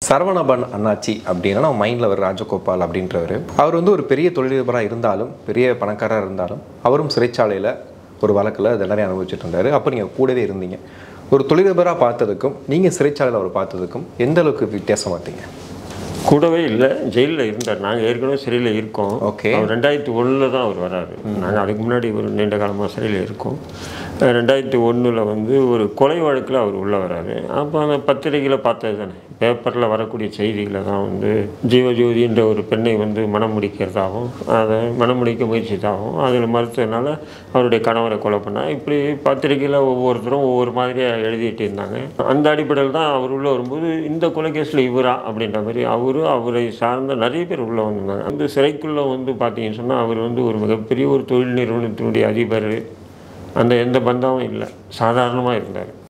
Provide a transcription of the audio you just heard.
சரவணபன் அண்ணாச்சி அப்படின்னா நம்ம மைண்டில் வர ராஜகோபால் அப்படின்றவர் அவர் வந்து ஒரு பெரிய தொழிலதிபராக இருந்தாலும் பெரிய பணக்காரராக இருந்தாலும் அவரும் சிறைச்சாலையில் ஒரு வழக்கில் தண்டனை அனுபவிச்சுட்டு இருந்தார் அப்போ நீங்கள் கூடவே இருந்தீங்க ஒரு தொழிலதிபராக பார்த்ததுக்கும் நீங்கள் சிறைச்சாலையில் அவர் பார்த்ததுக்கும் எந்த அளவுக்கு வித்தியாசம் பார்த்தீங்க கூடவே இல்லை ஜெயிலில் இருந்தார் நாங்கள் ஏற்கனவே சிறையில் இருக்கோம் Okay. அவர் ரெண்டாயிரத்தி ஒன்றில் தான் அவர் வராரு நாங்கள் அதுக்கு முன்னாடி ஒரு நீண்ட காலமாக சிறையில் இருக்கோம் அஹ் ரெண்டாயிரத்தி ஒன்றில் வந்து ஒரு கொலை வழக்கில் அவர் உள்ளே வராரு அப்போ அந்த பத்திரிகையில் பார்த்தது தானே பேப்பரில் வரக்கூடிய செய்திகளை தான் வந்து ஜீவஜோதின்ற ஒரு பெண்ணை வந்து மனம் முடிக்கிறதாகவும் அதை மனம் முடிக்க முயற்சித்தாகவும் அதில் மறுத்ததுனால அவருடைய கணவரை கொலை பண்ணா இப்படி பத்திரிகையில் ஒவ்வொருத்தரும் ஒவ்வொரு மாதிரியாக எழுதிட்டு இருந்தாங்க அந்த அடிப்படையில் தான் அவர் உள்ளே வரும்போது இந்த கொலைகேஸில் இவரா அப்படின்ற மாதிரி அவரு அவரை சார்ந்த நிறைய பேர் உள்ளே வந்திருந்தாங்க அந்த சிறைக்குள்ளே வந்து பார்த்தீங்கன்னு சொன்னால் அவர் வந்து ஒரு மிகப்பெரிய ஒரு தொழில் நிறுவனத்தினுடைய அதிபர் அந்த எந்த பந்தமும் இல்லை சாதாரணமாக இருந்தார்